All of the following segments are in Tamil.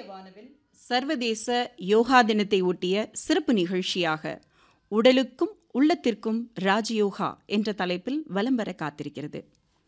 வானவில் சர்வதேச யோகா தினத்தை ஒட்டிய சிறப்பு நிகழ்ச்சியாக உடலுக்கும் உள்ளத்திற்கும் ராஜயோகா என்ற தலைப்பில் வலம் வர காத்திருக்கிறது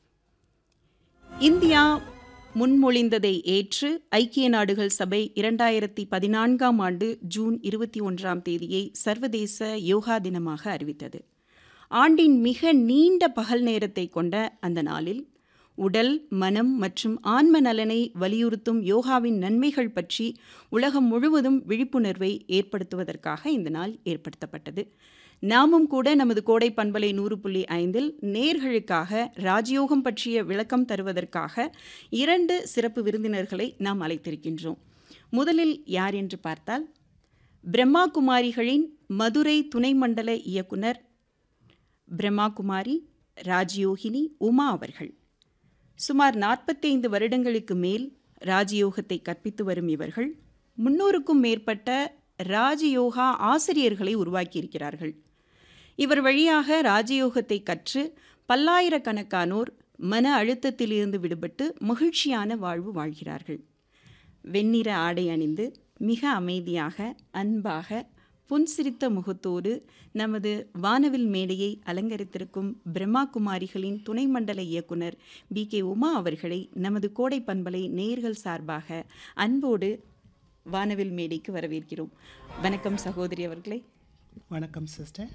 இந்தியா முன்மொழிந்ததை ஏற்று ஐக்கிய நாடுகள் சபை இரண்டாயிரத்தி பதினான்காம் ஆண்டு ஜூன் இருபத்தி ஒன்றாம் தேதியை சர்வதேச யோகா தினமாக அறிவித்தது ஆண்டின் மிக நீண்ட பகல் நேரத்தை கொண்ட அந்த நாளில் உடல் மனம் மற்றும் ஆன்ம நலனை வலியுறுத்தும் யோகாவின் நன்மைகள் பற்றி உலகம் முழுவதும் விழிப்புணர்வை ஏற்படுத்துவதற்காக இந்த நாள் ஏற்படுத்தப்பட்டது நாமும் கூட நமது கோடை பண்பலை நூறு புள்ளி ஐந்தில் நேர்களுக்காக ராஜயோகம் பற்றிய விளக்கம் தருவதற்காக இரண்டு சிறப்பு விருந்தினர்களை நாம் அழைத்திருக்கின்றோம் முதலில் யார் என்று பார்த்தால் பிரம்மா குமாரிகளின் மதுரை துணை மண்டல இயக்குனர் பிரம்மா குமாரி ராஜயோகினி உமா அவர்கள் சுமார் நாற்பத்தைந்து வருடங்களுக்கு மேல் ராஜயோகத்தை கற்பித்து வரும் இவர்கள் முன்னூறுக்கும் மேற்பட்ட ராஜயோகா ஆசிரியர்களை உருவாக்கியிருக்கிறார்கள் இவர் வழியாக ராஜயோகத்தை கற்று பல்லாயிரக்கணக்கானோர் மன அழுத்தத்திலிருந்து விடுபட்டு மகிழ்ச்சியான வாழ்வு வாழ்கிறார்கள் வெண்ணிற ஆடை அணிந்து மிக அமைதியாக அன்பாக புன்சிரித்த முகத்தோடு நமது வானவில் மேடையை அலங்கரித்திருக்கும் பிரம்மா குமாரிகளின் துணை மண்டல இயக்குனர் பி கே உமா அவர்களை நமது கோடை பண்பலை நேர்கள் சார்பாக அன்போடு வானவில் மேடைக்கு வரவேற்கிறோம் வணக்கம் சகோதரி அவர்களே வணக்கம் சிஸ்டர்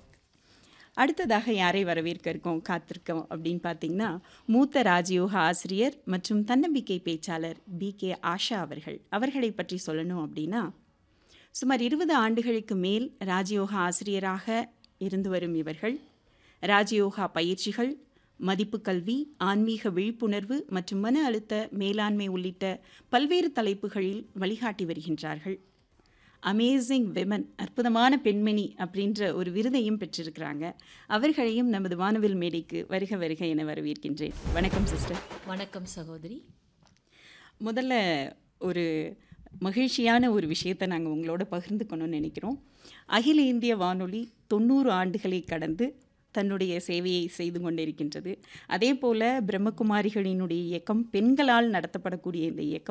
அடுத்ததாக யாரை வரவேற்க இருக்கோம் காத்திருக்கோம் அப்படின்னு பார்த்தீங்கன்னா மூத்த ராஜயோக ஆசிரியர் மற்றும் தன்னம்பிக்கை பேச்சாளர் பி கே ஆஷா அவர்கள் அவர்களை பற்றி சொல்லணும் அப்படின்னா சுமார் இருபது ஆண்டுகளுக்கு மேல் ராஜயோக ஆசிரியராக இருந்து வரும் இவர்கள் ராஜயோகா பயிற்சிகள் மதிப்பு கல்வி ஆன்மீக விழிப்புணர்வு மற்றும் மன அழுத்த மேலாண்மை உள்ளிட்ட பல்வேறு தலைப்புகளில் வழிகாட்டி வருகின்றார்கள் அமேசிங் விமன் அற்புதமான பெண்மணி அப்படின்ற ஒரு விருதையும் பெற்றிருக்கிறாங்க அவர்களையும் நமது வானவில் மேடைக்கு வருக வருக என வரவேற்கின்றேன் வணக்கம் சிஸ்டர் வணக்கம் சகோதரி முதல்ல ஒரு மகிழ்ச்சியான ஒரு விஷயத்தை நாங்கள் உங்களோட பகிர்ந்துக்கணும்னு நினைக்கிறோம் அகில இந்திய வானொலி தொண்ணூறு ஆண்டுகளை கடந்து தன்னுடைய சேவையை செய்து கொண்டிருக்கின்றது அதே போல் பிரம்மகுமாரிகளினுடைய இயக்கம் பெண்களால் நடத்தப்படக்கூடிய இந்த இயக்கம்